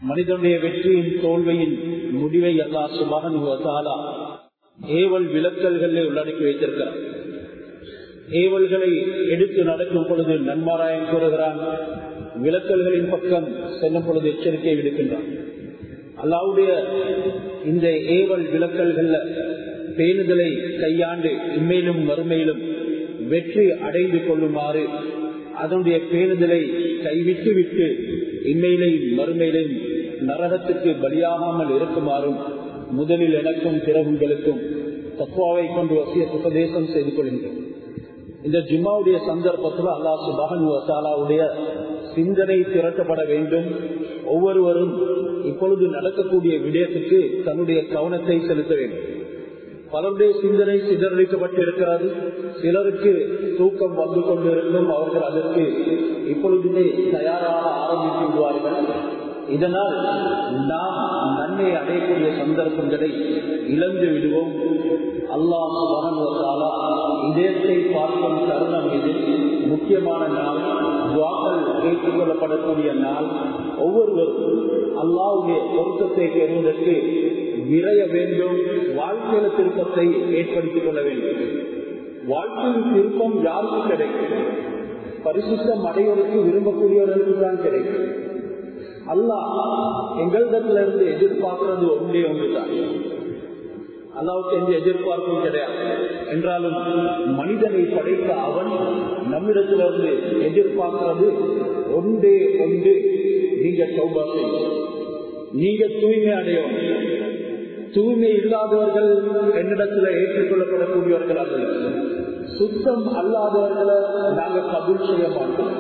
மனிதனுடைய வெற்றியின் தோல்வியின் முடிவை அல்லா சுபகனுவத்தாலா ஏவல் விளக்கல்களை உள்ளடக்கி வைத்திருக்கிறார் ஏவல்களை எடுத்து நடக்கும் பொழுது நன்மாராயம் கூறுகிறான் விளக்கல்களின் பக்கம் செல்லும் பொழுது எச்சரிக்கை விடுக்கின்றான் அல்லாவுடைய இந்த ஏவல் விளக்கல்கள்ல பேணுதலை கையாண்டு இம்மையிலும் மறுமையிலும் வெற்றி அடைந்து கொள்ளுமாறு அதனுடைய பேணுதலை கைவிட்டு விட்டு இம்மையிலையும் மறுமையிலையும் நரகத்துக்கு பலியாகாமல் இருக்குமாறும் முதலில் எனக்கும் பிறகுங்களுக்கும் தத்துவாவை கொண்டு வசிய உபதேசம் செய்து கொள்கின்றேன் இந்த ஜும்மாவுடைய சந்தர்ப்பத்தில் அல்லா சுபகன் வசாலாவுடைய சிந்தனை திரட்டப்பட வேண்டும் ஒவ்வொருவரும் இப்பொழுது நடக்கக்கூடிய விடயத்துக்கு தன்னுடைய கவனத்தை செலுத்த வேண்டும் பலருடைய சிந்தனை சிதறடிக்கப்பட்டு இருக்கிறது சிலருக்கு தூக்கம் வந்து கொண்டிருந்தும் அவர்கள் அதற்கு இப்பொழுதுமே தயாராக ஆரம்பித்து விடுவார்கள் இதனால் நாம் நன்மை அடையக்கூடிய சந்தர்ப்பங்களை இழந்து விடுவோம் அல்லாஹ் சுபகன்வத்தாலா இதயத்தை பார்க்கும் தருணம் இது முக்கியமான நாள் துவாக்கள் ஏற்றுக்கொள்ளப்படக்கூடிய நாள் ஒவ்வொருவரும் அல்லாவுடைய பொருத்தத்தை பெறுவதற்கு விரைய வேண்டும் வாழ்க்கையில திருப்பத்தை ஏற்படுத்திக் கொள்ள வேண்டும் வாழ்க்கையில் திருப்பம் யாருக்கு கிடைக்கும் பரிசுத்தம் அடைவதற்கு விரும்பக்கூடியவர்களுக்கு தான் கிடைக்கும் அல்லாஹ் எங்களிடத்துல இருந்து எதிர்பார்க்கிறது ஒன்றே ஒன்றுதான் அல்லாவுக்கு எந்த எதிர்பார்ப்பும் கிடையாது என்றாலும் மனிதனை படைத்த அவன் நம்மிடத்திலிருந்து எதிர்பார்க்கிறது ஒன்றே ஒன்று நீங்க சௌபா செய்யும் நீங்க தூய்மை அடையும் தூய்மை இல்லாதவர்கள் என்னிடத்துல ஏற்றுக்கொள்ளப்படக்கூடியவர்கள் அல்ல சுத்தம் அல்லாதவர்களை நாங்க கபூல் செய்ய மாட்டோம்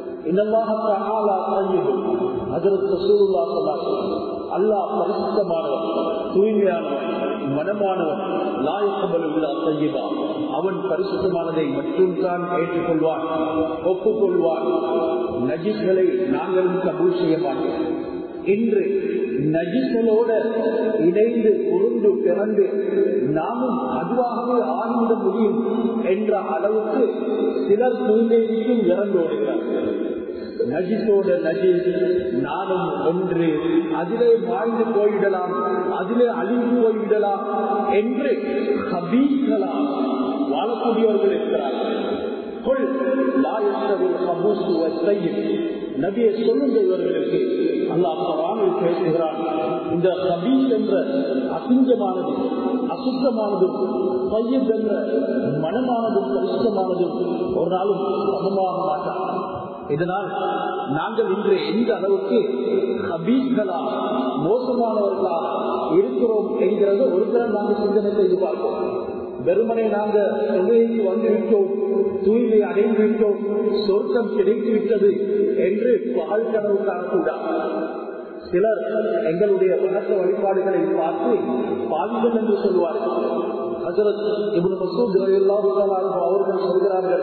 அல்லாஹ் பரிசுத்தமானவன் தூய்மையானவன் மனமானவன் லாயக்கபலுள்ளா செய்யவா அவன் பரிசுத்தமானதை மட்டும் தான் ஏற்றுக்கொள்வான் ஒப்புக்கொள்வான் நஜிஸ்களை நாங்களும் கபூல் செய்ய மாட்டோம் இன்று நஜிசலோட இணைந்து உருண்டு பிறந்து நாமும் அதுவாகவே ஆழ்ந்த முடியும் என்ற அளவுக்கு சிலர் தூய்மைக்கும் இறந்தோடுகிறார்கள் நஜிசோட நஜிஸ் நானும் ஒன்று அதிலே வாழ்ந்து போயிடலாம் அதிலே அழிந்து போய்விடலாம் என்று ஹபீஸ்களாம் வாழக்கூடியவர்கள் இருக்கிறார்கள் நபியை சொல்லுங்க இவர்களுக்கு அல்லாஹ் குரானில் பேசுகிறான் இந்த ஹபீஸ் என்ற அசிங்கமானது அசுத்தமானதும் பையத் என்ற மனமானதும் பரிசுத்தமானதும் ஒரு நாளும் சமமாக மாட்டான் இதனால் நாங்கள் இன்று எந்த அளவுக்கு ஹபீஸ்களா மோசமானவர்களாக இருக்கிறோம் என்கிறத ஒரு தரம் நாங்கள் சிந்தனை செய்து பார்ப்போம் வெறுமனை நாங்க தொழுகைக்கு வந்து விட்டோம் தூய்மை அடைந்து விட்டோம் சொர்க்கம் கிடைத்து விட்டது என்று பகல் கனவு காணக்கூடாது சிலர் எங்களுடைய வணக்க வழிபாடுகளை பார்த்து பாவிகள் என்று சொல்வார்கள் அவர்கள் சொல்கிறார்கள்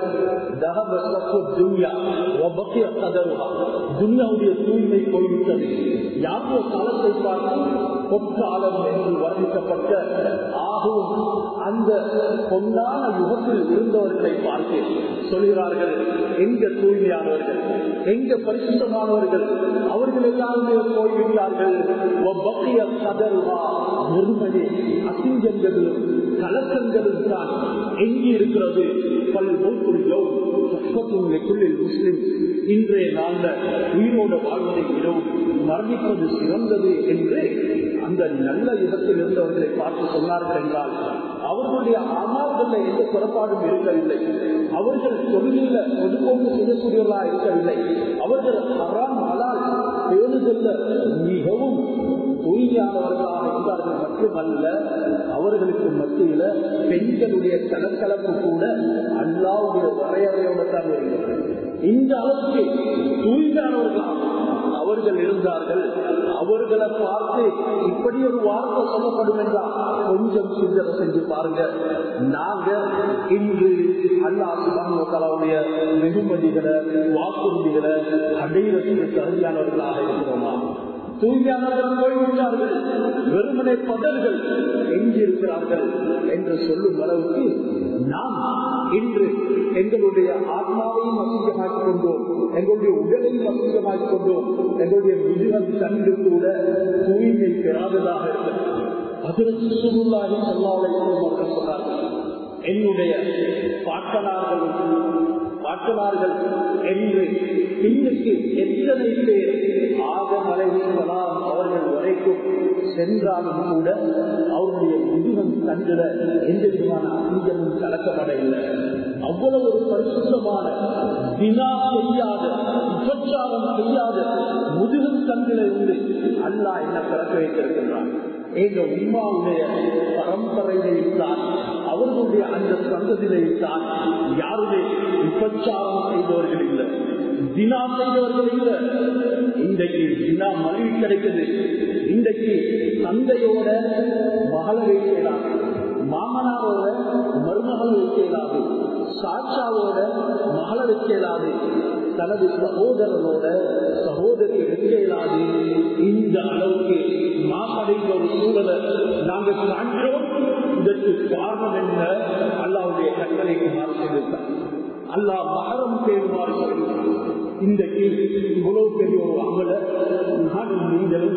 துன்யாவுடைய தூய்மை போய்விட்டது யாரோ காலத்தை பார்த்து பொற்காலம் என்று வர்ணிக்கப்பட்ட ஆகும் அந்த பொன்னான யுகத்தில் இருந்தவர்களை பார்த்து சொல்கிறார்கள் எங்க தூய்மையானவர்கள் எங்க பரிசுத்தமானவர்கள் அவர்கள் எல்லாருமே போய்விட்டார்கள் வெறுமனே அசிங்கங்களும் கலக்கங்களும் தான் எங்கே இருக்கிறது பல் மூக்குள்ளோ முஸ்லிம் இன்றைய நாள்ல உயிரோடு வாழ்வதை விடவும் மரணிப்பது சிறந்தது என்று அந்த நல்ல யுகத்தில் இருந்தவர்களை பார்த்து சொன்னார்கள் என்றால் அவர்களுடைய அமால்கள் எந்த புறப்பாடும் இருக்கவில்லை அவர்கள் தொழில ஒதுக்கோடு செய்யக்கூடியவர்களாக இருக்கவில்லை அவர்கள் அறாம் அலால் பேணுதல்ல மிகவும் தூய்மையானவர்களாக இருந்தார்கள் மட்டுமல்ல அவர்களுக்கு மத்தியில பெண்களுடைய கலக்கலப்பு கூட அல்லாவுடைய வரையறையோட தான் வருகிறது இந்த அளவுக்கு தூய்மையானவர்களாக அவர்கள் இருந்தார்கள் அவர்களை பார்த்து இப்படி ஒரு வார்த்தை சொல்லப்படும் என்றால் கொஞ்சம் சிந்தனை செஞ்சு பாருங்க நாங்க இன்று அல்லா சுபானுடைய வெகுமதிகளை வாக்குறுதிகளை அடையிறதுக்கு தகுதியானவர்களாக இருக்கிறோமா தூய்மையானவர்கள் போய்விட்டார்கள் வெறுமனை பதர்கள் எஞ்சியிருக்கிறார்கள் என்று சொல்லும் அளவுக்கு நாம் இன்று எங்களுடைய ஆத்மாவையும் அசிங்கமாக்கிக் கொண்டோம் எங்களுடைய உடலையும் அசிங்கமாக்கிக் கொண்டோம் எங்களுடைய மிருகம் கண்டு கூட தூய்மை பெறாததாக இருக்கிறது அதற்கு சுருளாகி சொல்லாலை மக்கள் சொன்னார்கள் என்னுடைய பாட்டனார்கள் பாட்டனார்கள் என்று இன்னைக்கு எத்தனை பேர் ஆகமலை அவர்கள் வரைக்கும் சென்றாலும் கூட அவருடைய முதுகம் கண்டிட எந்த விதமான அங்கமும் கலக்கப்படவில்லை அவ்வளவு ஒரு பரிசுத்தமான வினா செய்யாத உபச்சாரம் செய்யாத முதுகம் கண்டில இருந்து அல்லா என்ன பிறக்க வைத்திருக்கின்றான் எங்க உமாவுடைய பரம்பரையில் தான் அவர்களுடைய அந்த சந்ததியில் தான் யாருமே விபச்சாரம் செய்தவர்கள் இல்லை தினா செய்தவர்கள் இல்லை இன்றைக்கு தினா மலிவு கிடைக்குது இன்றைக்கு தந்தையோட மகளை வைக்கலாம் மாமனாரோட மருமகளை வைக்கலாது சாட்சாவோட மகளை வைக்கலாது தனது சகோதரனோட சகோதரியை வைக்கலாது இந்த அளவுக்கு மாசடைந்த ஒரு சூழலை நாங்கள் காண்கிறோம் இதற்கு காரணம் என்ன அல்லாவுடைய கட்டளைக்கு மாறு செய்திருந்தார் அல்லா மகரம் பேருமாறு சொல்லியிருந்தார் இன்றைக்கு இவ்வளவு பெரிய ஒரு அமல நானும் நீங்களும்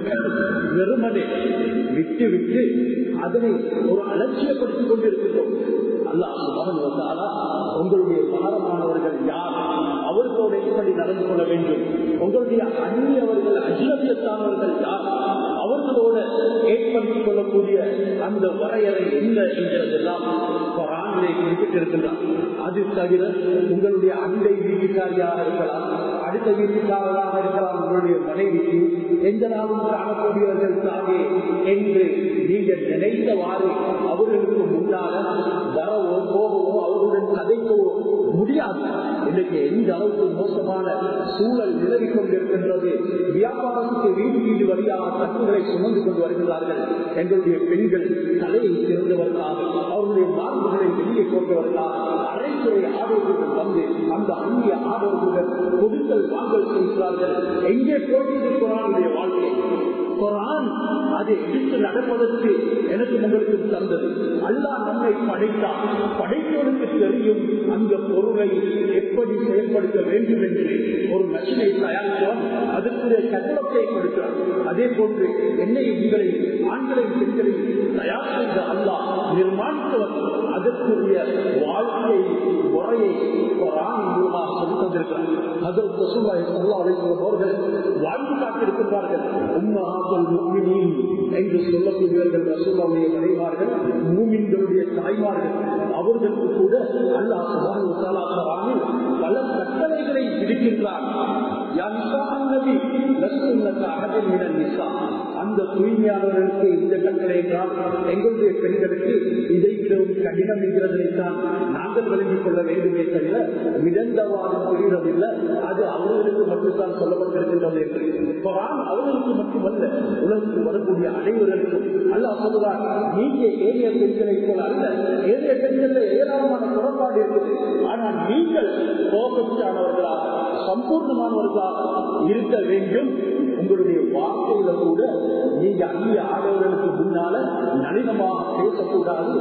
வெறுமனே விட்டு விட்டு அதனை ஒரு அலட்சியப்படுத்திக் கொண்டிருக்கின்றோம் அல்லாஹ் மகன் வந்தாலா உங்களுடைய பாரமானவர்கள் யார் அவர்களோட எப்படி நடந்து கொள்ள வேண்டும் உங்களுடைய அந்நியவர்கள் அஜிலபியத்தானவர்கள் யார் அவர்களோட ஏற்படுத்திக் கொள்ளக்கூடிய அந்த வரையறை என்ன என்கிறதெல்லாம் குரானிலே குறிப்பிட்டிருக்கின்றார் அது தவிர உங்களுடைய அண்டை வீட்டுக்காரியாக இருக்கலாம் அடுத்த வீட்டுக்காரராக இருக்கலாம் உங்களுடைய மனைவிக்கு எந்த நாளும் காணக்கூடியவர்கள் தானே என்று நீங்கள் நினைத்தவாறு அவர்களுக்கு முன்னால வரவோ போகவோ அவர்களுடன் கதைக்கவோ முடியாது இன்னைக்கு எந்த அளவுக்கு மோசமான சூழல் நிலவி கொண்டிருக்கின்றது வியாபாரத்துக்கு வீடு வீடு வழியாக தட்டுகளை சுமந்து கொண்டு வருகிறார்கள் எங்களுடைய பெண்கள் தலையை திறந்தவர்களாக அவர்களுடைய மார்புகளை வெளியே கொண்டவர்களாக அரைத்துறை ஆடவர்கள் வந்து அந்த அந்நிய ஆடவர்களுடன் கொடுக்கல் வாங்கல் செய்கிறார்கள் எங்கே போட்டிருக்கிறாருடைய வாழ்க்கை குரான் அதை எடுத்து நடப்பதற்கு எனக்கு உங்களுக்கு தந்தது அல்லா நம்மை படைத்தால் படைத்தவனுக்கு தெரியும் அந்த பொருளை எப்படி செயல்படுத்த வேண்டும் என்று ஒரு மெஷினை தயாரித்தவன் அதற்குரிய கட்டளத்தை கொடுக்கிறான் அதே போன்று என்னை உங்களை ஆண்களை பெண்களை தயார் செய்த அல்லா நிர்மாணித்தவன் அதற்குரிய வாழ்க்கை முறையை குரானின் மூலமாக சொல்லித் தந்திருக்கிறார் அதற்கு ரசூலுல்லாஹி ஸல்லல்லாஹு அலைஹி வஸல்லம் அவர்கள் வாழ்ந்து காட்டியிருக்கிறார்கள் உம்மஹாத்துல் முஃமினீன் என்று சொல்லக்கூடியவர்கள் ரசூலுல்லாஹுடைய மனைவார்கள் மூமின்களுடைய தாய்மார்கள் அவர்களுக்கு கூட அல்லாஹ் சுப்ஹானஹு வ தஆலா குர்ஆனில் பல கட்டளைகளை விதிக்கின்றார் யா நிசாஅன் நபி லஸ்துன்னக அஹதன் மினன் நிசா அந்த தூய்மையானவர்களுக்கு இந்த கட்டளை என்றால் எங்களுடைய பெண்களுக்கு இதை விடவும் கடினம் என்கிறதைத்தான் நாங்கள் விளங்கிக் கொள்ள வேண்டுமே தவிர மிதந்தவாறு புரிகிறதில்லை அது அவர்களுக்கு மட்டும்தான் சொல்லப்பட்டிருக்கின்றது என்று குரான் அவர்களுக்கு மட்டுமல்ல உலகத்தில் வரக்கூடிய அனைவர்களுக்கும் அல்லாஹ் சொல்லுவார் நீங்க ஏரிய பெண்களை போல அல்ல ஏரிய பெண்கள் ஏராளமான குறைபாடு இருக்குது ஆனால் நீங்கள் கோபச்சானவர்களாக சம்பூர்ணமானவர்களாக இருக்க வேண்டும் உங்களுடைய வார்த்தையில கூட நீங்க அந்நிய ஆடவர்களுக்கு முன்னால நளினமாக பேசக்கூடாது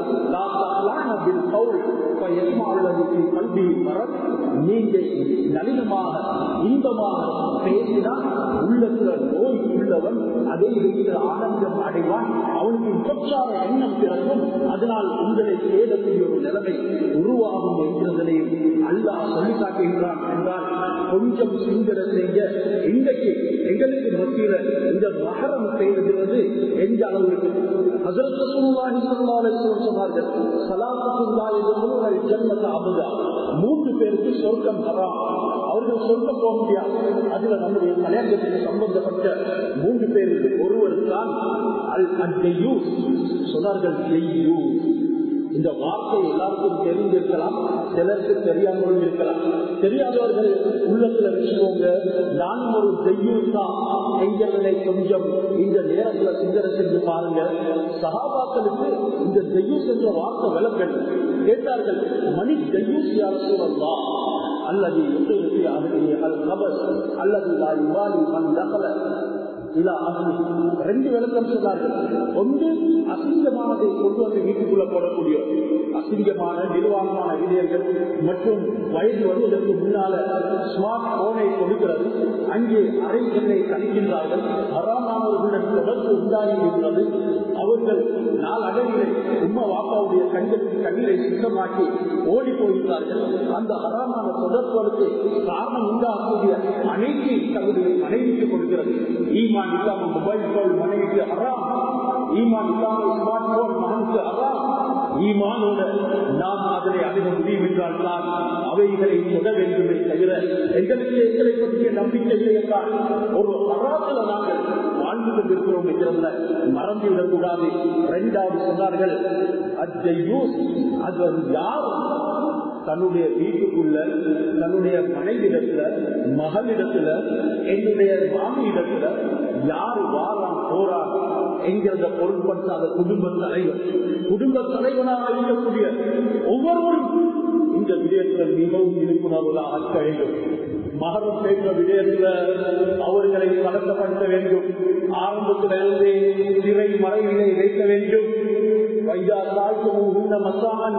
கல்வி மரம் நீங்க நளினமாக இன்பமாக பேசினால் உள்ளத்துல நோய் உள்ளவன் அதை வைத்து ஆனந்தம் அடைவான் அவனுக்கு உபச்சார எண்ணம் பிறக்கும் அதனால் உங்களை சேதக்கூடிய ஒரு நிலைமை உருவாகும் என்கிறதனையும் அல்லாஹ் சொல்லி காட்டுகின்றான் என்றால் கொஞ்சம் சிந்தனை செய்ய இன்றைக்கு எங்களுக்கு மத்தியில இந்த மகரம் செய்வது எந்த அளவுக்கு சொன்னார்கள் மூன்று பேருக்கு சொர்க்கம் ஹராம் அவர்கள் சொர்க்கம் போக முடியாது அதுல நம்முடைய கல்யாணத்துக்கு சம்பந்தப்பட்ட மூன்று பேருக்கு ஒருவர் தான் அல் அத்தையூஸ் சொன்னார்கள் இந்த வார்த்தை எல்லாருக்கும் தெரிந்திருக்கலாம் சிலருக்கு தெரியாமலும் இருக்கலாம் தெரியாதவர்கள் உள்ளத்துல வச்சுக்கோங்க நானும் ஒரு தெய்வம் தான் என்கிறதை கொஞ்சம் இந்த நேரத்துல சிந்தனை செஞ்சு பாருங்க சகாபாக்களுக்கு இந்த தெய்வம் என்ற வார்த்தை விளக்கல் கேட்டார்கள் மணி தெய்வம் யார சூழல்லா அல்லது அல்லது அல்லது மண் தகல இலா அஹ்லி. ரெண்டு விளக்கம் சொன்னார்கள் ஒன்று அசிங்கமானதை கொண்டு வந்து வீட்டுக்குள்ள போடக்கூடிய அசிங்கமான நிர்வாகமான இளைஞர்கள் மற்றும் வயது வருவதற்கு முன்னால ஸ்மார்ட் போனை கொடுக்கிறது அங்கே அறைகளை கணிக்கின்றார்கள் அறாமானவர்களுடன் தொடர்பு உண்டாகி இருக்கிறது அவர்கள் நாள் அடவிலே உம்மா வாப்பாவுடைய கண்கள் கண்ணீரை சுத்தமாக்கி ஓடி போகிறார்கள் அந்த அறாமான தொடர்புகளுக்கு காரணம் உண்டாகக்கூடிய அனைத்து தகுதியை மனைவிக்கு கொடுக்கிறது ஈமான் இல்லாமல் மொபைல் போன் மனைவிக்கு அறாம் ஈமான் இல்லாமல் ஸ்மார்ட் போன் மகனுக்கு அறாம் ஈமானோட நாம் அதனை அணுக முடியும் என்றால் தான் அவைகளை தொட வேண்டுமே தவிர எங்களுக்கு எங்களை பற்றிய நம்பிக்கை இல்லை என்றால் ஒரு அறாமல் நாங்கள் வாழ்ந்து கொண்டிருக்கிறோம் என்கிறத மறந்துவிடக் கூடாது இரண்டாவது சொன்னார்கள் அஜ்ஜையூஸ் அது வந்து யார் தன்னுடைய வீட்டுக்குள்ள தன்னுடைய மனைவிடத்துல மகளிடத்துல என்னுடைய மாமியிடத்துல யார் வாரான் போறான் என்கிறத பொருட்படுத்தாத குடும்ப தலைவர் குடும்ப தலைவனாக இருக்கக்கூடிய ஒவ்வொருவரும் இந்த விடயத்தில் மிகவும் விழிப்புணர்வுகளாக ஆக்க வேண்டும் மகரம் பேசுற விடயத்துல அவர்களை பழக்கப்படுத்த வேண்டும் ஆரம்பத்திலிருந்தே சிறை மறைவினை வைக்க வேண்டும் வைதா தாய்க்கும் மசான்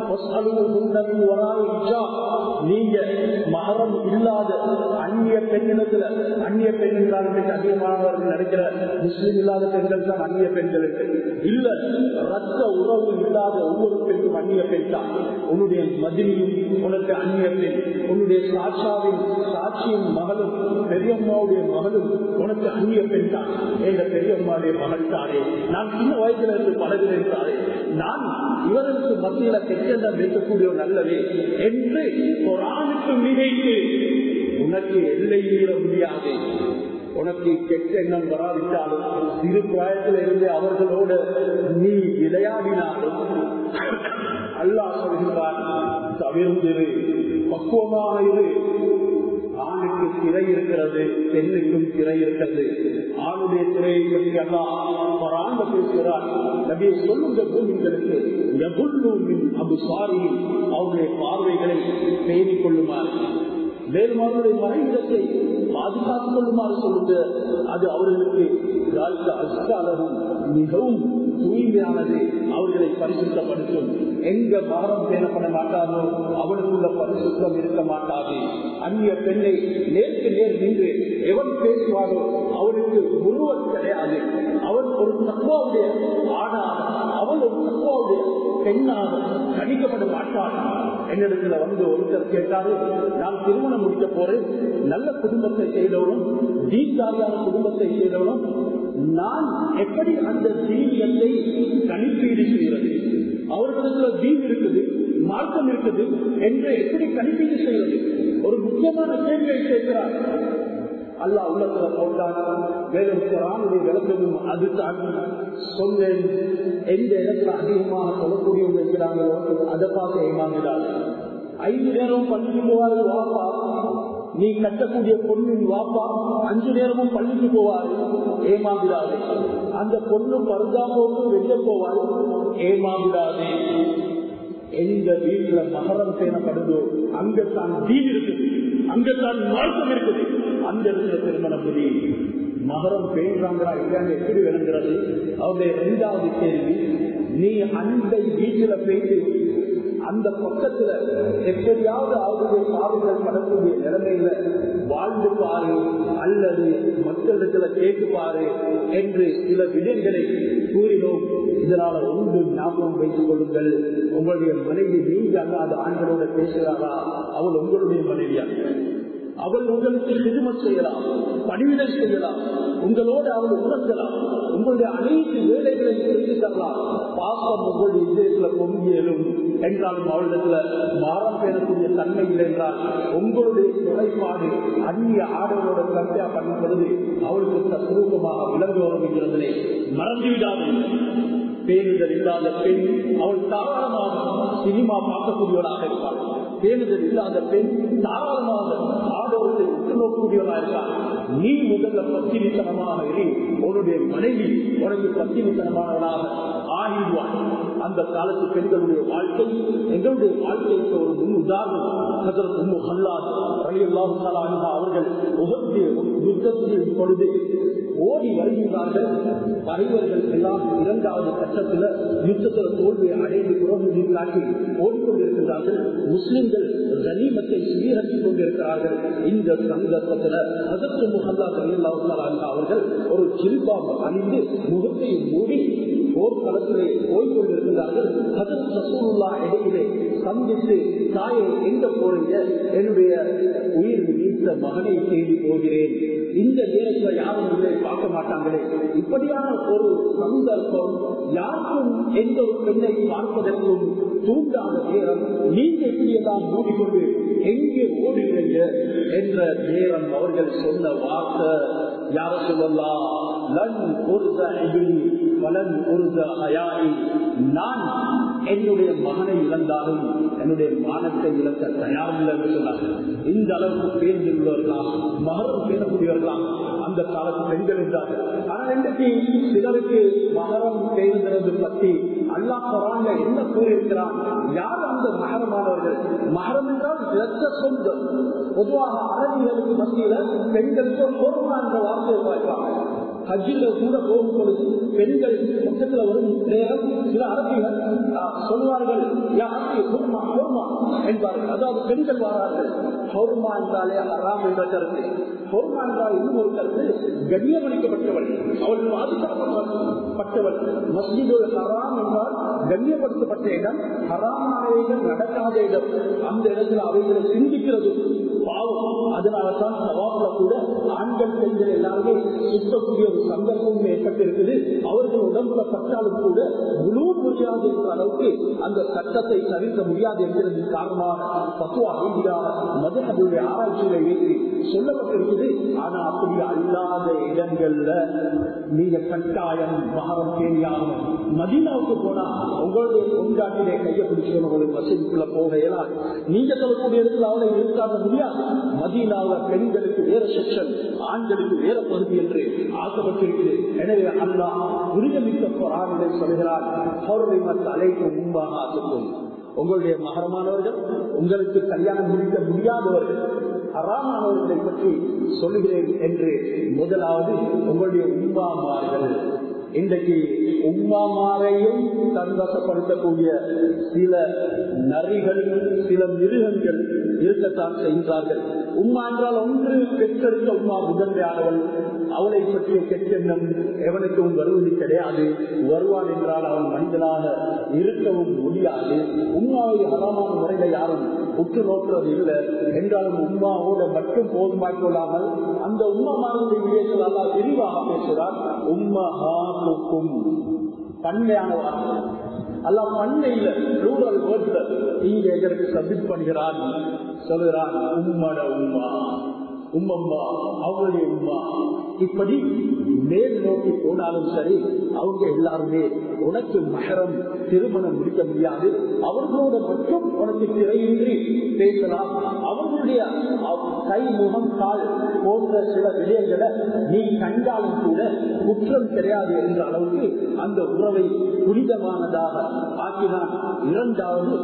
நீங்க மகரம் இல்லாத அந்நிய பெண்ணிடத்துல அந்நிய பெண் என்றால் அதிகமானவர்கள் நினைக்கிற முஸ்லீம் இல்லாத பெண்கள் தான் அந்நிய பெண்கள் இல்ல ரத்த உறவு இல்லாத ஒவ்வொரு பெண்ணும் அந்நிய பெண் தான் உன்னுடைய மதினியும் உனக்கு அந்நிய பெண் உன்னுடைய சாட்சாவின் சாட்சியின் மகளும் பெரியம்மாவுடைய மகளும் உனக்கு அந்நிய பெண் தான் எங்க பெரியம்மாவுடைய மகள் தானே நான் சின்ன வயசுல இருந்து பழகிறேன் தானே நான் இவருக்கு மத்தியில கெட்டெண்ணம் வைக்கக்கூடிய ஒரு நல்லவே என்று ஒரு ஆணுக்கு மிகைத்து உனக்கு எல்லை மீற முடியாது உனக்கு கெட்ட எண்ணம் வராவிட்டாலும் சிறு பிராயத்தில் இருந்து அவர்களோடு நீ விளையாடினாலும் அல்லாஹ் சொல்கிறார் தவிர்ந்திரு பக்குவமாக இரு ஆணுக்கு திரை இருக்கிறது பெண்ணுக்கும் திரை இருக்கிறது ஆணுடைய திரையை பற்றி அல்லா ஒரு ஆண்டு பேசுகிறார் நபியை சொல்லுங்க பூமிகளுக்கு அபு சாரியில் அவருடைய பார்வைகளை பேணிக் கொள்ளுமாறு மேலும் அவருடைய மறைவிடத்தை பாதுகாத்துக் கொள்ளுமாறு சொல்லுங்க அது அவர்களுக்கு அஸ்காலமும் மிகவும் தூய்மையானது அவர்களை பரிசுத்தப்படுத்தும் எங்க மகரம் பேணப்பட மாட்டாரோ அவனுக்குள்ள பரிசுத்தம் இருக்க மாட்டாது அந்நிய பெண்ணை நேருக்கு நேர் நின்று எவன் பேசுவாரோ அவனுக்கு முழுவன் கிடையாது அவன் ஒரு தக்குவாவுடைய ஆணாக அவன் ஒரு தக்குவாவுடைய பெண்ணாக கணிக்கப்பட மாட்டான் என்னிடத்துல வந்து ஒருத்தர் கேட்டாரு நான் திருமணம் முடிக்க போறேன் நல்ல குடும்பத்தை செய்தவனும் தீர்த்தாரியான குடும்பத்தை செய்தவனும் நான் எப்படி அந்த தீவியத்தை கணிப்பீடு செய்வது அவர்களுக்கு தீன் இருக்குது மார்க்கம் இருக்குது என்று எப்படி கணிப்பீடு செய்வது ஒரு முக்கியமான கேள்வியை கேட்கிறார் அல்லா உள்ளத்துல போட்டான் வேறும் குரானுடைய விளக்கமும் அதுதான் சொன்னேன் எந்த இடத்துல அதிகமாக சொல்லக்கூடியவங்க இருக்கிறாங்களோ அதை பார்த்து ஏமாந்துடாது ஐந்து நேரம் பள்ளிக்கு போவார்கள் வாப்பா நீ கட்டக்கூடிய பொண்ணின் வாப்பா அஞ்சு நேரமும் பள்ளிக்கு போவாரு ஏமாந்துடாது அந்த பொண்ணு பருந்தா போட்டு வெளியே போவாரு ஏமாந்துடாது எந்த வீட்டுல மகரம் பேணப்படுதோ அங்கத்தான் தீன் இருக்குது அங்கத்தான் மார்க்கம் இருக்குது அந்த இடத்துல திருமணம் முடியும் மகரம் பேசுறாங்களா இல்லைன்னு எப்படி விளங்குறது அவருடைய இரண்டாவது கேள்வி நீ அந்த வீட்டுல போயிட்டு அந்த பக்கத்துல எப்படியாவது அவருடைய பாவங்கள் படக்கூடிய நிலைமையில வாழ்ந்து பாரு அல்லது மக்களிடத்துல கேட்டு பாரு என்று சில விடயங்களை கூறினோம் இதனால ஒன்று ஞாபகம் வைத்துக் கொள்ளுங்கள் உங்களுடைய மனைவி நீங்க அல்லாத ஆண்களோட பேசுகிறாரா அவள் உங்களுடைய மனைவியா அவள் உங்களுக்கு திருமணம் செய்யலாம் பணிவிடை செய்யலாம் உங்களோடு அவள் உணர்த்தலாம் உங்களுடைய அனைத்து வேலைகளையும் செய்து தரலாம் பாசம் உங்களுடைய இதயத்துல பொங்கியலும் என்றாலும் அவளிடத்துல மாறம் பெறக்கூடிய தன்மை இல்லை என்றால் உங்களுடைய துணைப்பாடு அந்நிய ஆடலோட கல்வியா பண்ணும் பொழுது அவளுக்கு தத்ரூபமாக விளங்க வரும் என்கிறதனை மறந்துவிடாது பேருதல் இல்லாத பெண் அவள் தாராளமாக சினிமா பார்க்கக்கூடியவளாக இருப்பாள் பேருதல் இல்லாத பெண் தாராளமாக ஆடோர்களை உற்று நோக்கக்கூடியவளாக இருப்பாள் நீ முதல்ல பத்திரித்தனமாக இரு உன்னுடைய மனைவி உனக்கு பத்திரித்தனமானவனாக ஆகிடுவாள் அந்த காலத்து பெண்களுடைய வாழ்க்கை எங்களுடைய வாழ்க்கைக்கு ஒரு முன் உதாரணம் அவர்கள் உகத்திய யுத்தத்தின் பொழுது ஓடி வருகின்றார்கள் பகைவர்கள் எல்லாம் இரண்டாவது கட்டத்தில் யுத்தத்தில் தோல்வியை அடைந்து புறமுடி காட்டி ஓடிக்கொண்டிருக்கிறார்கள் முஸ்லிம்கள் கனிமத்தை சுவீகரித்துக் கொண்டிருக்கிறார்கள் இந்த சந்தர்ப்பத்தில் அதற்கு முகல்லா சரியல்லாஹ் அவர்கள் ஒரு ஜில்பாம் அணிந்து முகத்தை மூடி போர்க்களத்திலே போய்கொண்டிருக்கிறார்கள் அதற்கு ரசூலுல்லா இடையிலே சந்தித்து தாயை எங்க போறீங்க என்னுடைய உயிர் நீத்த மகனை தேடி போகிறேன் இந்த நேரத்தில் யாரும் இதை பார்க்க மாட்டாங்களே இப்படியான ஒரு சந்தர்ப்பம் யாருக்கும் எந்த ஒரு பெண்ணை பார்ப்பதற்கும் தூண்டாத நேரம் நீங்க இப்படியெல்லாம் மூடிக்கொண்டு எங்கே ஓடுகிறீங்க என்ற நேரம் அவர்கள் சொன்ன வார்த்தை யார சொல்லலாம் லன் ஒருத இபிலி பலன் ஒருத அயாயி நான் என்னுடைய மகனை இழந்தாலும் என்னுடைய மானத்தை இழக்க தயாரில்லை என்று சொன்னார்கள் இந்த அளவுக்கு பேர்ந்துள்ளவர்களா மகரம் பேசக்கூடியவர்களா அந்த காலத்து பெண்கள் என்றார்கள் ஆனா இன்றைக்கு சிலருக்கு மகரம் பேருந்தது பற்றி அல்லா குரான்ல என்ன கூறியிருக்கிறான் யார் அந்த மகரமானவர்கள் மகரம் என்றால் இரத்த சொந்தம் பொதுவாக அரபிகளுக்கு மத்தியில பெண்களுக்கு பொறுமா என்ற வார்த்தையை பார்ப்பாங்க ஹஜ்ஜில கூட போகும் பொழுது பெண்கள் பக்கத்துல வரும் நேரம் சில அரபிகள் சொல்வார்கள் என்பார்கள் அதாவது பெண்கள் வாரார்கள் ஹோர்மா என்றாலே அறாம் என்ற கருத்து ஹோர்மா என்றால் இன்னும் ஒரு கருத்து கண்ணியமளிக்கப்பட்டவள் அவள் பாதுகாக்கப்பட்டவள் மஸ்ஜிது ஹராம் என்றால் கண்ணியப்படுத்தப்பட்ட இடம் ஹராமானவைகள் நடக்காத இடம் அந்த இடத்துல அவைகளை சிந்திக்கிறது பாவம் அதனாலதான் சவாப்ல கூட ஆண்கள் பெண்கள் எல்லாருமே சுத்தக்கூடிய ஒரு சந்தர்ப்பம் ஏற்பட்டிருக்குது அவர்கள் உடம்புல பட்டாலும் கூட முழு முடியாது என்ற அளவுக்கு அந்த சட்டத்தை தவிர்க்க முடியாது என்கிறது காரணமாக பக்குவா ரீதியாக மதனுடைய ஆராய்ச்சியில ஏற்றி சொல்லப்பட்டிருக்குது ஆனா அப்படி அல்லாத இடங்கள்ல நீங்க கட்டாயம் மகரம் தேவையாகும் மதினாவுக்கு போனா உங்களுடைய கொண்டாட்டிலே கையை பிடிச்சு உங்களுக்கு வசதிக்குள்ள போக இயலாது நீங்க சொல்லக்கூடிய இடத்துல அவளை இருக்காத முடியாது மதீனாவில பெண்களுக்கு வேற செக்ஷன் ஆண்களுக்கு வேற பகுதி என்று ஆக்கப்பட்டிருக்கிறது எனவே அல்லா உரிதமிக்க பொறாமை சொல்கிறார் அலைக்கு முன்பாக ஆசைக்கும் உங்களுடைய மகரமானவர்கள் உங்களுக்கு கல்யாணம் முடிக்க முடியாதவர்கள் அறாமானவர்களை பற்றி சொல்லுகிறேன் என்று முதலாவது உங்களுடைய உண்மாமார்கள் இன்றைக்கு உம்மாமாரையும் தன்வசப்படுத்தக்கூடிய சில நரிகள் சில மிருகங்கள் இருக்கத்தான் செய்கிறார்கள் உம்மா என்றால் ஒன்று பெற்றெடுத்த உம்மா முதன்மையானவள் அவளை பற்றிய கெட்டெண்ணம் எவனுக்கும் வருவது கிடையாது வருவான் என்றால் அவன் மனிதனாக இருக்கவும் முடியாது உம்மாவை ஹராமான முறையில யாரும் உற்று நோக்குறது இல்லை என்றாலும் உம்மாவோட மட்டும் போதுமாய் கொள்ளாமல் அந்த உம்மாமாருடைய விடயத்தில் அல்லா விரிவாக பேசுகிறார் உம்மஹாக்கும் பன்மையான வார்த்தை அல்ல பண்ணையில ரூரல் வேர்ட்ல இங்க எங்களுக்கு சப்மிட் பண்ணுகிறான் சொல்லுகிறான் உம்மட உம்மா உம்மம்மா அவளுடைய உம்மா இப்படி மேல் நோக்கி போனாலும் சரி அவங்க எல்லாருமே உனக்கு மகரம் திருமணம் முடிக்க முடியாது அவர்களோட மட்டும் உனக்கு திரையின்றி பேசலாம் அவர்களுடைய கை முகம் கால் போன்ற சில விடயங்களை நீ கண்டாலும் கூட குற்றம் கிடையாது என்ற அளவுக்கு அந்த உறவை புனிதமானதாக ஆக்கினான் இரண்டாவது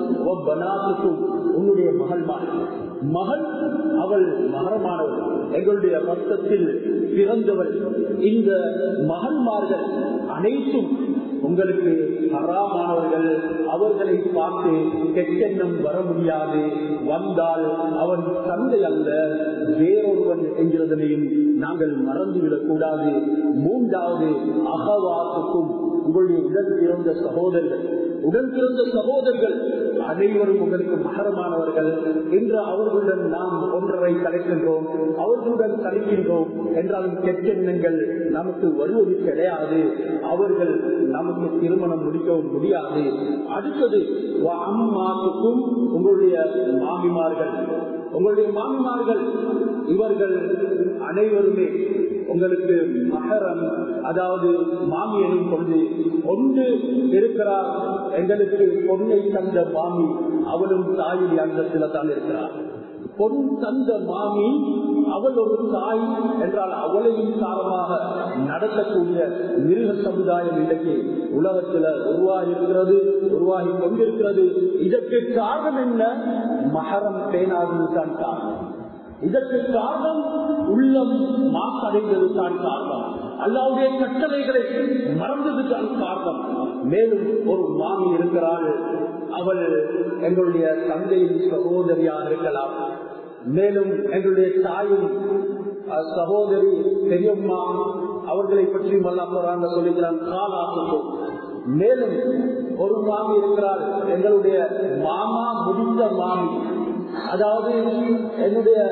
உன்னுடைய மகள் மகள் அவள் மகரமானவள் எங்களுடைய ரத்தத்தில் பிறந்தவள் இந்த மகன்மார்கள் அனைத்தும் உங்களுக்கு ஹராமானவர்கள் அவர்களை பார்த்து கெட்டெண்ணம் வர முடியாது வந்தால் அவன் தந்தை அல்ல வேறொருவன் என்கிறதனையும் நாங்கள் மறந்துவிடக் கூடாது மூன்றாவது அகவாக்குக்கும் உங்களுடைய உடன் பிறந்த சகோதரர்கள் உடன் பிறந்த சகோதரர்கள் அனைவரும் உங்களுக்கு மகரமானவர்கள் என்று அவர்களுடன் நாம் ஒன்றரை கலைக்கின்றோம் அவர்களுடன் கலைக்கின்றோம் என்றாலும் கெட்டெண்ணங்கள் நமக்கு வருவது கிடையாது அவர்கள் நமக்கு திருமணம் முடிக்கவும் முடியாது அடுத்தது அம்மாவுக்கும் உங்களுடைய மாமிமார்கள் உங்களுடைய மாமிமார்கள் இவர்கள் அனைவருமே உங்களுக்கு மகரம் அதாவது மாமி எனும் பொழுது ஒன்று இருக்கிறார் எங்களுக்கு பொண்ணை தந்த மாமி அவளும் தாயின் அந்தத்தில் தான் இருக்கிறார் பொன் தந்த மாமி அவள் ஒரு தாய் என்றால் அவளையும் காரணமாக நடத்தக்கூடிய மிருக சமுதாயம் இன்றைக்கு உலகத்துல உருவாகி இருக்கிறது உருவாகி கொண்டிருக்கிறது இதற்கு காரணம் என்ன மகரம் பேனாவது தான் காரணம் இதற்கு காரணம் உள்ளம் மாசடைந்தது தான் காரணம் அல்லாவுடைய கட்டளைகளை மறந்ததுக்கு காரணம் மேலும் ஒரு மாமி இருக்கிறாள் அவள் எங்களுடைய தந்தையின் சகோதரியாக இருக்கலாம் மேலும் எங்களுடைய தாயும் சகோதரி பெரியம்மா அவர்களை பற்றி மல்லாப்பறாங்க சொல்லுகிறான் காலாக்கும் மேலும் ஒரு மாமி இருக்கிறாள் எங்களுடைய மாமா முடிந்த மாமி அதாவது என்னுடைய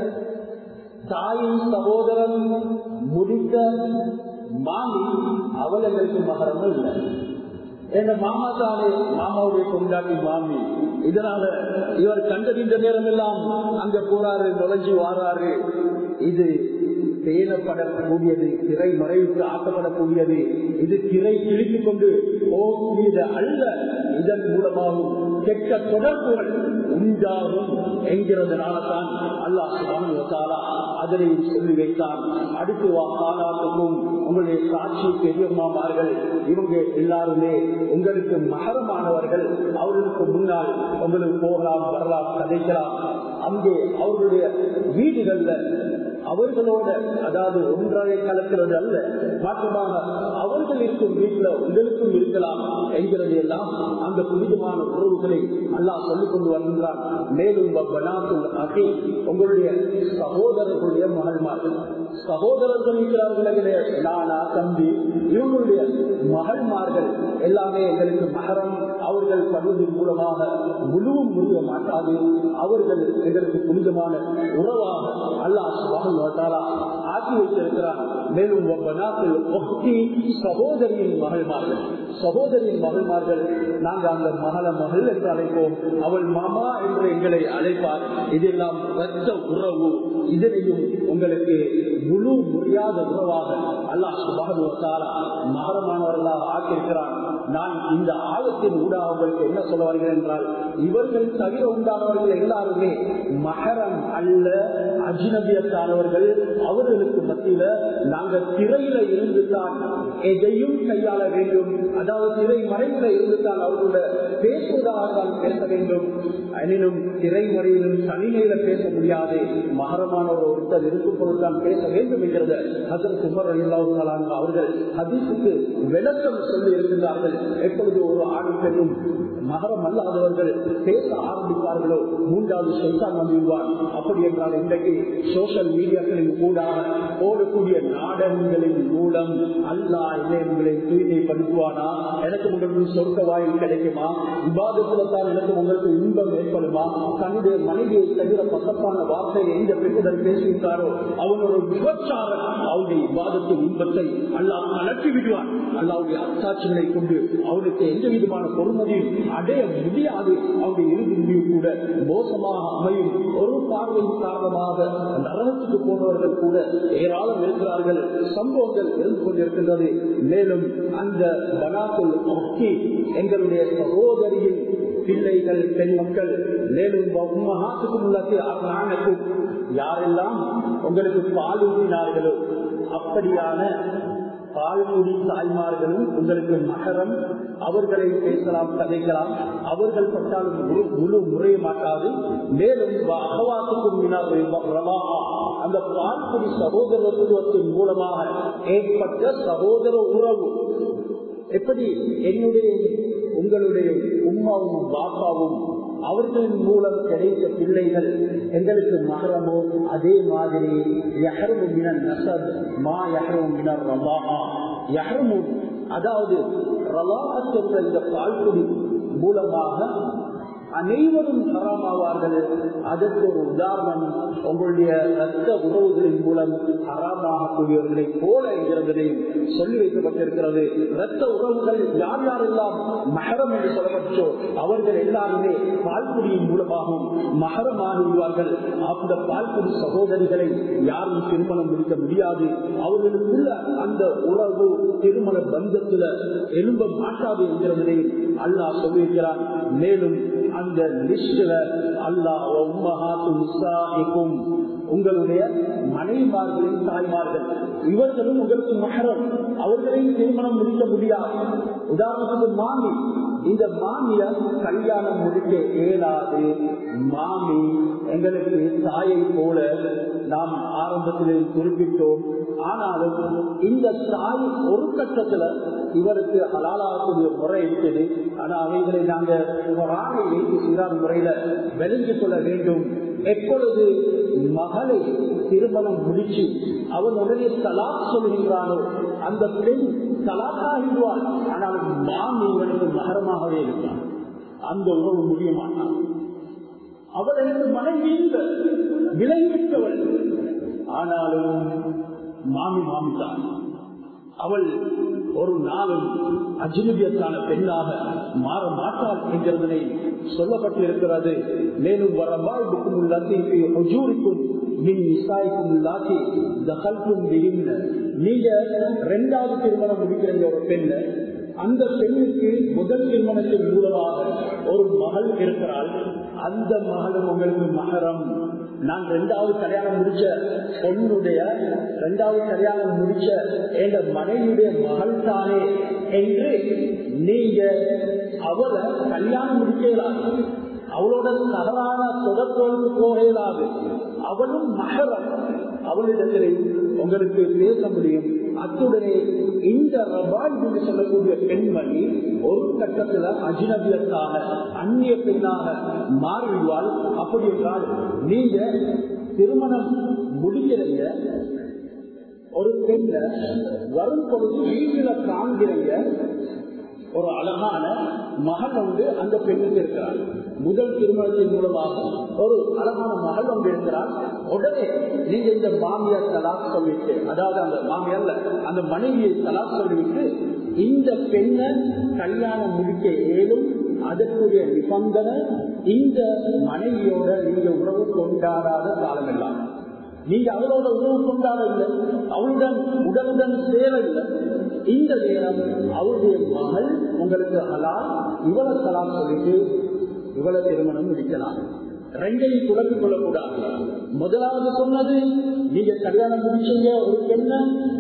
தாயின் சகோதரன் முடித்த மாமி அவள் எங்களுக்கு மகரமும் இல்லை எங்க மாமா தானே மாமாவுடைய கொண்டாட்டி மாமி இதனால இவர் கண்டறிந்த நேரம் எல்லாம் அங்க போறாரு நுழைஞ்சு வாராரு இது பேணப்படக்கூடியது திரை மறைவுக்கு ஆக்கப்படக்கூடியது இது திரை கிழித்துக் கொண்டு போகக்கூடியது அல்ல இதன் மூலமாகவும் கெட்ட தொடர்புகள் உண்டாகும் என்கிறதுனால தான் அல்லாஹ் சுபானுவத்தாலா அதனை சொல்லி வைத்தான் அடுத்து வா காலாத்துக்கும் உங்களுடைய சாட்சி பெரியம்மாமார்கள் இவங்க எல்லாருமே உங்களுக்கு மகரமானவர்கள் அவர்களுக்கு முன்னால் உங்களுக்கு போகலாம் வரலாம் கதைக்கலாம் அங்கே அவர்களுடைய வீடுகள்ல அவர்களோட அதாவது ஒன்றாக கலக்கிறது அல்ல மாற்றமாக அவர்கள் இருக்கும் வீட்டில் உங்களுக்கும் இருக்கலாம் என்கிறது எல்லாம் அந்த புனிதமான உறவுகளை அல்லாஹ் சொல்லிக் கொண்டு வருகின்றான் மேலும் அகை உங்களுடைய சகோதரர்களுடைய மகள்மார்கள் சகோதரர்கள் இருக்கிறார்களே நானா தம்பி இவங்களுடைய மகள்மார்கள் எல்லாமே எங்களுக்கு மகரம் அவர்கள் படுவதன் மூலமாக முழுவும் முடிய மாட்டாது அவர்கள் எங்களுக்கு புனிதமான உறவாக அல்லாஹ் ஆக்கி வைத்திருக்கிறார் மேலும் சகோதரியின் மகள்மார்கள் சகோதரியின் மகள்மார்கள் நாங்க அந்த மகள மகள் என்று அழைப்போம் அவள் மாமா என்று எங்களை அழைப்பார் இதெல்லாம் ரத்த உறவு இதனையும் உங்களுக்கு முழு முடியாத உறவாக அல்லாஹ் சுபானுவத்தாலா மகரமானவர்களாக ஆக்கியிருக்கிறான் நான் இந்த ஆயத்தின் ஊடாக உங்களுக்கு என்ன சொல்ல வருகிறேன் என்றால் இவர்கள் தவிர உண்டானவர்கள் எல்லாருமே மகரம் அல்ல அஜினபியத்தானவர்கள் அவர்களுக்கு மத்தியில நாங்கள் திரையில இருந்துதான் எதையும் கையாள வேண்டும் அதாவது திரை மறைவுல இருந்துதான் அவர்களோட பேசுவதாக தான் பேச வேண்டும் எனினும் திரைமறையிலும் தனிமையில பேச முடியாது மகரமானவர் ஒருத்தர் இருக்கும் பொழுதுதான் பேச வேண்டும் என்கிறது ஹசன் குமர் அல்லாஹாலான் அவர்கள் ஹதீஸுக்கு விளக்கம் சொல்லி இருக்கின்றார்கள் எப்பொழுது ஒரு ஆண் பெண்ணும் மகரம் அல்லாதவர்கள் பேச ஆரம்பிப்பார்களோ மூன்றாவது சைத்தான் வந்துவிடுவார் அப்படி என்றால் இன்றைக்கு சோசியல் மீடியாக்களின் கூடாக ஓடக்கூடிய நாடகங்களின் மூலம் அல்லா இளைஞர்களை தூய்மைப்படுத்துவானா எனக்கு உங்களுக்கு சொர்க்க வாயில் கிடைக்குமா விவாதத்துலத்தான் எனக்கு உங்களுக்கு இன்பம் ஏற்படுமா தன்னுடைய மனைவியை தவிர பக்கத்தான வார்த்தையை எந்த பெண்ணுடன் பேசுகின்றாரோ அவன் ஒரு விபச்சாரன் அவனுடைய விவாதத்தின் இன்பத்தை அல்லாஹ் கலட்டி விடுவான் அல்லாவுடைய அத்தாட்சிகளை கொண்டு அவனுக்கு எந்த விதமான பொறுமதியும் அடைய முடியாது அவனுடைய இறுதி முடிவு கூட மோசமாக அமையும் ஒரு பார்வையின் காரணமாக நரகத்துக்கு போனவர்கள் கூட ஏராளம் இருக்கிறார்கள் சம்பவங்கள் இருந்து கொண்டிருக்கின்றது மேலும் அந்த பனாக்குள் முக்கி எங்களுடைய சகோதரியின் பிள்ளைகள் பெண் மக்கள் மேலும் உம்மஹாத்துக்கும் உள்ளது அரணானுக்கும் யாரெல்லாம் உங்களுக்கு பால் ஊட்டினார்களோ அப்படியான பால்குடி தாய்மார்களும் உங்களுக்கு மகரம் அவர்களை பேசலாம் கதைக்கலாம் அவர்கள் பட்டாலும் முழு முழு முறைய மாட்டாது மேலும் அந்த பால்குடி சகோதரத்துவத்தின் மூலமாக ஏற்பட்ட சகோதர உறவு எப்படி என்னுடைய உங்களுடைய உமாவும் பாப்பாவும் அவர்களின் மூலம் கிடைத்த பிள்ளைகள் எங்களுக்கு மகரமோ அதே மாதிரி அதாவது ரலாஹத் என்ற இந்த பால்குடி மூலமாக அனைவரும் ஹராமாவார்கள் அதற்கு ஒரு உதாரணம் உங்களுடைய ரத்த உறவுகளின் மூலம் ஹராமாகக்கூடியவர்களை போல என்கிறதையும் சொல்லி வைக்கப்பட்டிருக்கிறது ரத்த உறவுகள் யார் யாரெல்லாம் மகரம் என்று சொல்லப்பட்டோ அவர்கள் எல்லாருமே பால்குடியின் மூலமாகவும் மகரமாகிவிடுவார்கள் அந்த பால்குடி சகோதரிகளை யாரும் திருமணம் முடிக்க முடியாது அவர்களுக்குள்ள அந்த உறவு திருமண பந்தத்துல எழும்ப மாட்டாது என்கிறதையும் அல்லாஹ் சொல்லியிருக்கிறார் மேலும் அந்த லிஸ்ட்ல அல்லாஹ் உங்களுடைய மனைவிமார்களின் தாய்மார்கள் இவர்களும் உங்களுக்கு மகரம் அவர்களையும் திருமணம் முடிக்க முடியாது உதாரணத்துக்கு மாமி இந்த மாமிய கல்யாணம் முடிக்க இயலாது மாமி எங்களுக்கு தாயை போல நாம் ஆரம்பத்தில் குறிப்பிட்டோம் ஆனாலும் இந்த தாய் ஒரு கட்டத்துல இவருக்கு ஹலாலாகக்கூடிய முறை இருக்குது ஆனா அவைகளை நாங்க ராணியை சீரான முறையில விளங்கிக் கொள்ள வேண்டும் எப்பொழுது மகளை திருமணம் முடிச்சு அவன் உடனே தலாக் சொல்கின்றானோ அந்த பெண் தலாக்காகிடுவாள் ஆனால் மாமி இவனுக்கு மகரமாகவே இருப்பான் அந்த உறவு முடிய மாட்டான் அவள் எனக்கு மனைவி இல்லை விலகிவிட்டவள் ஆனாலும் மாமி மாமிதான் அவள் ஒரு நாளும் அஜினபியத்தான பெண்ணாக மாற மாட்டாள் என்கிறதனை சொல்லப்பட்டிருக்கிறது மேலும் வரவாழ்வுக்கும் உள்ளூரிக்கும் மின் இசாய்க்கும் இல்லாட்டி தகல்கும் நீங்க ரெண்டாவது திருமணம் முடிக்கிற ஒரு பெண்ண அந்த பெண்ணுக்கு முதல் திருமணத்தின் மூலமாக ஒரு மகள் இருக்கிறாள் அந்த மகளும் உங்களுக்கு மகரம் நான் ரெண்டாவது கல்யாணம் முடிச்ச பொண்ணுடைய ரெண்டாவது கல்யாணம் முடிச்ச எங்க மனைவியுடைய மகள் தானே என்று நீங்க அவளை கல்யாணம் முடிக்கலாது அவளோட தவறான தொடர்பு போக இயலாது அவளும் மகரம் அவளிடத்திலே உங்களுக்கு பேச முடியும் அத்துடனே இந்த ரபாய் என்று சொல்லக்கூடிய பெண்மணி ஒரு கட்டத்துல அஜினபியத்தாக அந்நிய பெண்ணாக மாறிடுவாள் அப்படி என்றால் நீங்க திருமணம் முடிக்கிறீங்க ஒரு பெண்ண வரும் பொழுது வீட்டுல காண்கிறீங்க ஒரு அழகான மகள் ஒன்று அந்த பெண்ணுக்கு இருக்கிறார் முதல் திருமணத்தின் மூலமாக ஒரு அழகான மகள் ஒன்று இருக்கிறார் உடனே நீங்க இந்த மாமியார் தலாக் சொல்லிட்டு அதாவது அந்த மாமியார்ல அந்த மனைவியை தலாக் சொல்லிவிட்டு இந்த பெண்ணை கல்யாணம் முடிக்க ஏதும் அதற்குரிய நிபந்தனை இந்த மனைவியோட நீங்க உறவு கொண்டாடாத காலம் எல்லாம் நீங்க அவளோட உறவு கொண்டாட இல்லை அவளுடன் உடலுடன் சேரவில்லை இந்த நேரம் அவருடைய மகள் உங்களுக்கு ஹலால் இவளை சலாம் சொல்லிட்டு இவளை திருமணம் முடிக்கலாம் ரெண்டையும் குழப்பிக் கொள்ளக்கூடாது முதலாவது சொன்னது நீங்க கல்யாணம் முடிச்சீங்க ஒரு பெண்ண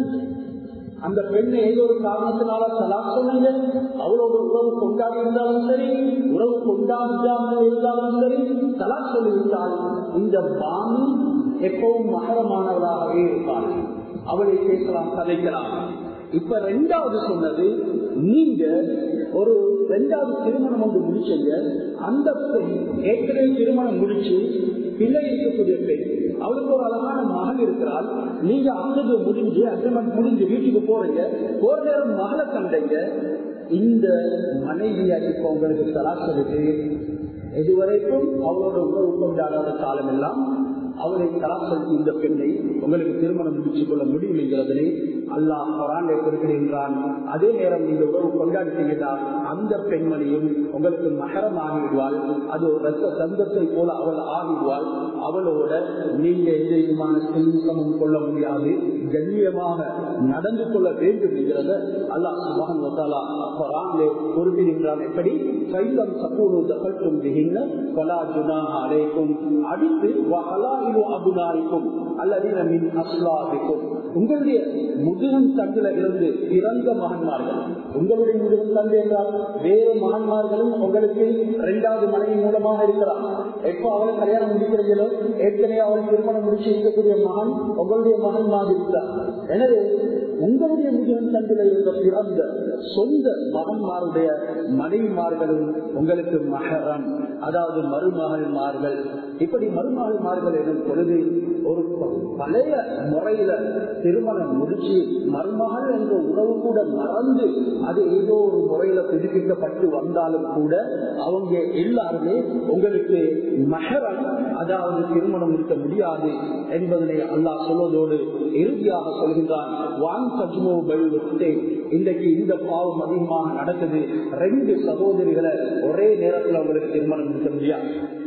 அந்த பெண்ணை ஏதோ ஒரு காரணத்தினால சலாக் சொன்னீங்க அவளோட உறவு கொண்டாடி இருந்தாலும் சரி உறவு கொண்டாடாமல் இருந்தாலும் சரி சலாக் சொல்லிவிட்டால் இந்த பாணி எப்பவும் மகரமானவராகவே இருப்பாள் அவளை பேசலாம் கதைக்கலாம் இப்ப ரெண்டாவது சொன்னது நீங்க ஒரு ரெண்டாவது திருமணம் ஒன்று முடிச்சீங்க அந்த பெண் ஏற்கனவே திருமணம் முடிச்சு பிள்ளை இருக்கக்கூடிய பெண் அவளுக்கு ஒரு அழகான மகள் இருக்கிறாள் நீங்க அங்கது முடிஞ்சு அக்ரிமெண்ட் முடிஞ்சு வீட்டுக்கு போறீங்க போற நேரம் மகளை கண்டீங்க இந்த மனைவியா இப்ப உங்களுக்கு சராசரிக்கு இதுவரைக்கும் அவளோட உணவு கொண்டாடாத காலம் எல்லாம் அவளை தராசரித்து இந்த பெண்ணை உங்களுக்கு திருமணம் முடித்துக் கொள்ள முடியும் என்கிறதனை அல்லாஹ் பராண்டை கொடுக்கின்றான் அதே நேரம் நீங்க உறவு கொண்டாடிட்டீங்கன்னா அந்த பெண்மணியும் உங்களுக்கு மகரம் ஆகிவிடுவாள் அது ஒரு ரத்த சந்தத்தை போல அவள் ஆகிடுவாள் அவளோட நீங்க எந்த விதமான செல்வமும் கொள்ள முடியாது கண்ணியமாக நடந்து கொள்ள வேண்டும் என்கிறத அல்லாஹ் சுபகன் வத்தாலா பராண்டே குறிப்பிடுகிறான் எப்படி கைலம் சப்பூரு தகட்டும் திகின்ன பலா ஜுனாக அழைக்கும் அடித்து வகலாயிலு அபுனாரிக்கும் அல்லது மின் அஸ்லாபிக்கும் உங்களுடைய முதுகன் தண்டில இருந்து பிறந்த மகன்மார்கள் உங்களுடைய முதுகன் தண்டு என்றால் வேறு மகன்மார்களும் உங்களுக்கு இரண்டாவது மனைவி மூலமாக இருக்கிறார் எப்போ அவளை கல்யாணம் முடிக்கிறீங்களோ ஏற்கனவே அவளை திருமணம் முடிச்சு இருக்கக்கூடிய மகன் உங்களுடைய மகன் மாதிரி இருக்கிறார் எனவே உங்களுடைய முதுகன் தண்டில இருந்த பிறந்த சொந்த மகன்மாருடைய மனைவிமார்களும் உங்களுக்கு மகரம் அதாவது மருமகள்மார்கள் இப்படி மருமகள்மார்கள் எனும் பொழுது ஒரு பழைய முறையில திருமணம் முடிச்சு மருமகள் என்ற உறவு கூட மறந்து அது ஏதோ ஒரு முறையில புதுப்பிக்கப்பட்டு வந்தாலும் கூட அவங்க எல்லாருமே உங்களுக்கு மகரம் அதாவது திருமணம் இருக்க முடியாது என்பதனை அல்லாஹ் சொல்வதோடு இறுதியாக சொல்கின்றான் வான் கஜ்மோ பைத்தே இன்றைக்கு இந்த பாவம் அதிகமாக நடக்குது ரெண்டு சகோதரிகளை ஒரே நேரத்தில் உங்களுக்கு திருமணம் இருக்க முடியாது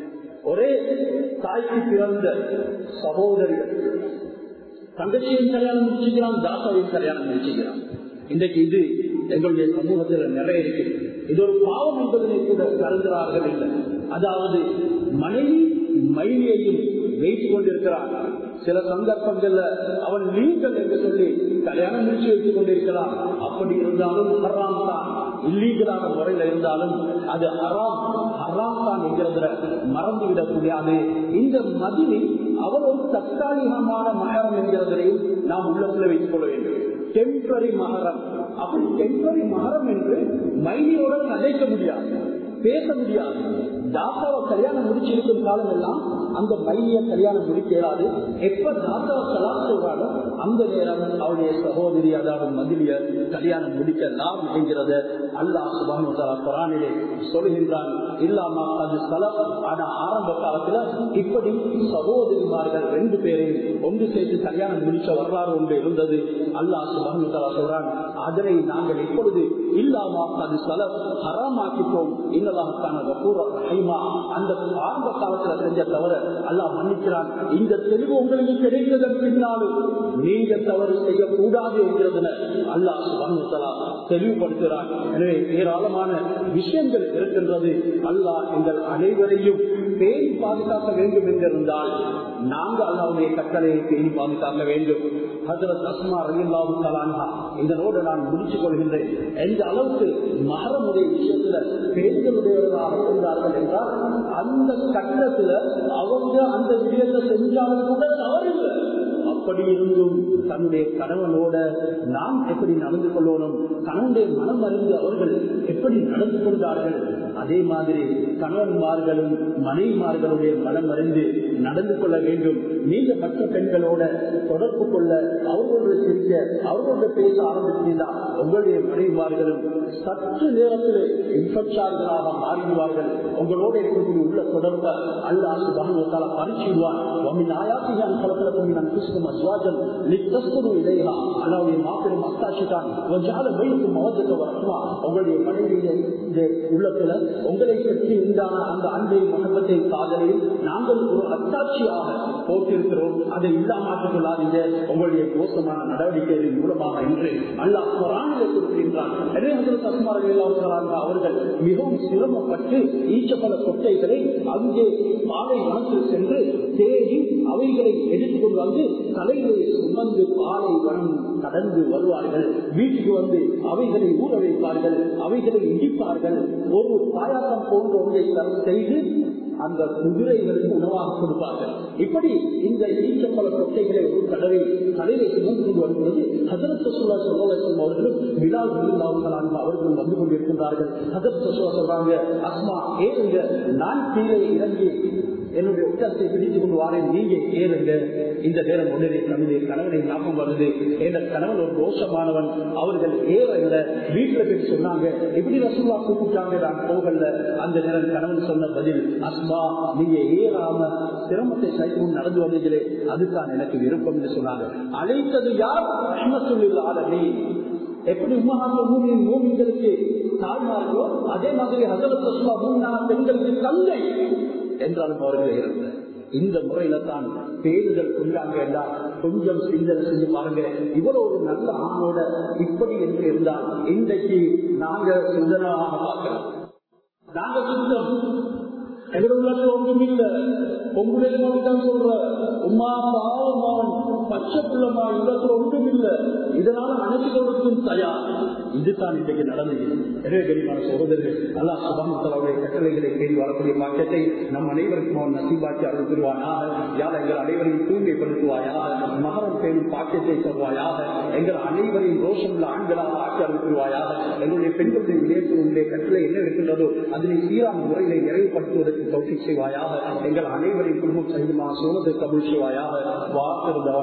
ஒரே தாய்க்கு பிறந்த சகோதரிகள் தங்கச்சியும் கல்யாணம் முடிச்சுக்கிறான் தாத்தாவையும் கல்யாணம் முடிச்சுக்கிறான் இன்றைக்கு இது எங்களுடைய சமூகத்தில் நிறைய இருக்கு இது ஒரு பாவம் என்பதனை கூட கருதுகிறார்கள் இல்லை அதாவது மனைவி மனைவியையும் வைத்துக் கொண்டிருக்கிறான் சில சந்தர்ப்பங்கள்ல அவன் நீங்கள் என்று சொல்லி கல்யாணம் முடிச்சு வைத்துக் கொண்டிருக்கிறான் அப்படி இருந்தாலும் ஹராம் தான் இல்லீகலான முறையில இருந்தாலும் அது ஹராம் ஹராம் தான் என்கிறத மறந்துவிடக் முடியாது இந்த மதிலில் அவர் ஒரு தற்காலிகமான மகரம் என்கிறதையும் நாம் உள்ளத்துல வைத்துக் கொள்ள வேண்டும் டெம்பரரி மகரம் அப்படி டெம்பரரி மகரம் என்று மைனியோட கதைக்க முடியாது பேச முடியாது தாத்தாவை கல்யாணம் முடிச்சிருக்கும் காலம் எல்லாம் அந்த மைய கல்யாணம் முடிக்காது எப்ப தாத்தாவை கலாம் சொல்றாரோ அந்த நேரம் அவருடைய சகோதரி அதாவது மதிலிய கல்யாணம் முடிக்கலாம் என்கிறத அல்லாஹ் சுபானுசாலா குரானிலே சொல்கின்றான் இல்லாம அது ஸ்தலம் ஆனா ஆரம்ப காலத்துல இப்படி சகோதரிமார்கள் ரெண்டு பேரையும் ஒன்று சேர்த்து கல்யாணம் முடிச்ச வரலாறு ஒன்று இருந்தது அல்லாஹ் சுபானுசாலா சொல்றான் அதனை நாங்கள் இப்பொழுது இல்லாம அது ஸ்தலம் ஹராமாக்கிட்டோம் இன்னதாகத்தான ரஹீமா அந்த ஆரம்ப காலத்துல செஞ்ச தவிர அல்லாஹ் மன்னிக்கிறான் இந்த தெளிவு உங்களுக்கு கிடைத்ததன் பின்னாலும் நீங்க தவறு செய்யக்கூடாது என்கிறதுல அல்லாஹ் சுபானுத்தலா தெளிவுபடுத்துகிறான் எனவே ஏராளமான விஷயங்கள் இருக்கின்றது அல்லாஹ் எங்கள் அனைவரையும் பேணி பாதுகாக்க வேண்டும் என்றிருந்தால் நாங்கள் அல்லாவுடைய கட்டளையை பேணி பாதுகாக்க வேண்டும் ஹசரத் அஸ்மா ரயில்லாவு தலான்ஹா இதனோடு நான் முடிச்சுக் கொள்கின்றேன் எந்த அளவுக்கு மகரமுடைய விஷயத்துல பெண்களுடையவர்களாக இருந்தார்கள் என்றால் அந்த கட்டத்துல அவங்க அந்த விஷயத்தை செஞ்சாலும் கூட தவறில்லை அப்படி இருந்தும் தன்னுடைய கணவனோட நாம் எப்படி நடந்து கொள்ளணும் கணவனுடைய மனம் அறிந்து அவர்கள் எப்படி நடந்து கொண்டார்கள் அதே மாதிரி கணவன்மார்களும் மனைவிமார்களுடைய மனம் அறிந்து நடந்து கொள்ள வேண்டும் நீங்க மற்ற பெண்களோட தொடர்பு கொள்ள அவர்களோட சிரிக்க அவர்களோட பேச ஆரம்பித்தீங்கன்னா உங்களுடைய மனைவிமார்களும் சற்று நேரத்தில் இன்பச்சார்களாக மாறிடுவார்கள் உங்களோட இருக்கக்கூடிய உள்ள தொடர்பை அல்லாஹ் சுபானுவத்தால பறிச்சுடுவான் ஆயாசிகான் கலக்கலக்கும் நான் கிறிஸ்துவ அஸ்வாஜம் லித்தஸ்து இதையா அல்லாவுடைய மாபெரும் அத்தாட்சிதான் கொஞ்சால வெயிலுக்கும் மவஜத்தை வரட்டுமா உங்களுடைய மனைவியுடைய உள்ளத்துல உங்களை பற்றி உண்டான அந்த அன்பையும் மகப்பத்தையும் காதலையும் நாங்கள் ஒரு அத்தாட்சியாக போட்டிருக்கிறோம் அதை இல்லாமட்டுக் கொள்ளாதீங்க உங்களுடைய மோசமான நடவடிக்கைகளின் மூலமாக என்று அல்லாஹ் குரானிலே குறிப்பிடுகின்றான் அவர்கள் மிகவும் சிரமப்பட்டு ஈச்சப்பல கொட்டைகளை அங்கே மாலை வனத்தில் சென்று தேடி அவைகளை எடுத்துக்கொண்டு வந்து தலையிலே சுமந்து பாலை வனம் கடந்து வருவார்கள் வீட்டுக்கு வந்து அவைகளை ஊற வைப்பார்கள் அவைகளை இடிப்பார்கள் ஒரு பாயாசம் போன்ற ஒன்றை செய்து அந்த குதிரைகளுக்கு உணவாக கொடுப்பார்கள் இப்படி இந்த ஈச்சப்பல கொட்டைகளை ஒரு தடவை தலையிலே சுமந்து கொண்டு வருகிறது ஹசரத் சுல்லா சொல்லவசம் அவர்களும் விழா விருந்தாவுகளான அவர்களும் வந்து கொண்டிருக்கின்றார்கள் ஹசரத் சுல்லா சொல்றாங்க அஸ்மா ஏறுங்க நான் கீழே இறங்கி என்னுடைய உச்சத்தை பிடித்துக் கொண்டு வாரேன் நீங்க ஏறுங்க இந்த நேரம் உடனே தன்னுடைய கணவனை ஞாபகம் வருது என்ற கணவன் ஒரு தோஷமானவன் அவர்கள் ஏறல வீட்டுல போய் சொன்னாங்க இப்படி ரசூல்லா கூப்பிட்டாங்க நான் போகல அந்த நேரம் கணவன் சொன்ன பதில் அஸ்மா நீங்க ஏறாம சிரமத்தை சைக்கும் நடந்து வந்தீங்களே அதுதான் எனக்கு விருப்பம் என்று சொன்னாங்க அழைத்தது யார் ரஹ்மத்துல்லில் ஆலமீ எப்படி உமஹாக்கள் மூமியின் மூமின்களுக்கு தாழ்மார்களோ அதே மாதிரி ஹசரத் ரசூலா மூமினான பெண்களுக்கு தந்தை என்றாலும் அவர்கள் இருந்த இந்த முறையில தான் பேருதல் கொண்டாங்க என்றால் கொஞ்சம் சிந்தனை செஞ்சு பாருங்க இவ்வளவு ஒரு நல்ல ஆணோட இப்படி என்று இருந்தால் இன்றைக்கு நாங்க சிந்தனாக பார்க்கிறோம் நாங்க சுத்தம் எங்களுக்கு ஒன்றும் இல்ல உங்களுக்கு தான் சொல்ற உமா பாவமான் பச்சை பிள்ளமா இடத்துல ஒன்றும் இல்ல இதனால அனைத்து கொடுக்கும் தயார் இதுதான் இன்றைக்கு நடந்தது எனவே கனிமான சகோதரர்கள் அல்லா சுபாமத்தலாவுடைய கட்டளைகளை தேடி வரக்கூடிய பாக்கியத்தை நம் அனைவருக்கும் அவன் நசீபாக்கி அருள் பெறுவாயாக யார் எங்கள் அனைவரையும் தூய்மைப்படுத்துவாயாக மகரம் பேரும் பாக்கியத்தை தருவாயாக எங்கள் அனைவரையும் ரோஷமுள்ள ஆண்களாக ஆக்கி அருள் பெறுவாயாக எங்களுடைய பெண்களுடைய விடயத்தினுடைய கட்டளை என்ன இருக்கின்றதோ அதனை சீரான முறையில நிறைவுபடுத்துவதற்கு தௌஃபீக் செய்வாயாக எங்கள் அனைவரையும் குடும்பம் சகிதமாக சோனத்தை கபூல் செய்வாயாக வாக்கு